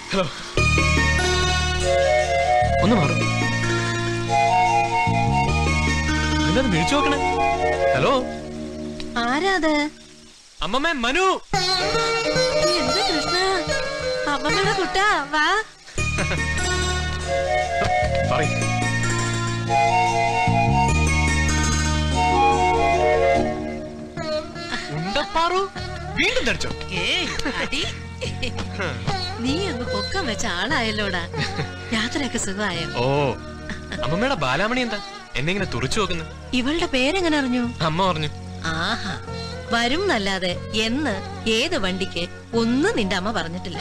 Hello ഒന്ന് മാറും എന്താ വിളിച്ചു നോക്കണേ ഹലോ ആരാത് അമ്മമ്മേ മനു എന്താ കൃഷ്ണ അമ്മമ്മയുടെ കുട്ടാ വാ പറയ് ഉണ്ടപ്പാറു വീണ്ടും തടിച്ചോ ഏയ്, അടി. നീ അങ്ങ് പൊക്കം വെച്ച ആളായല്ലോടാ യാത്രയൊക്കെ സുഖമായോ ഓ അമ്മമ്മയുടെ ബാലാമണി എന്താ എന്നെ ഇങ്ങനെ തുറച്ചു നോക്കുന്നു ഇവളുടെ പേരെങ്ങനെ അറിഞ്ഞു അമ്മ പറഞ്ഞു ആഹാ വരും എന്നല്ലാതെ എന്ന് ഏത് വണ്ടിക്ക് ഒന്നും നിന്റെ അമ്മ പറഞ്ഞിട്ടില്ല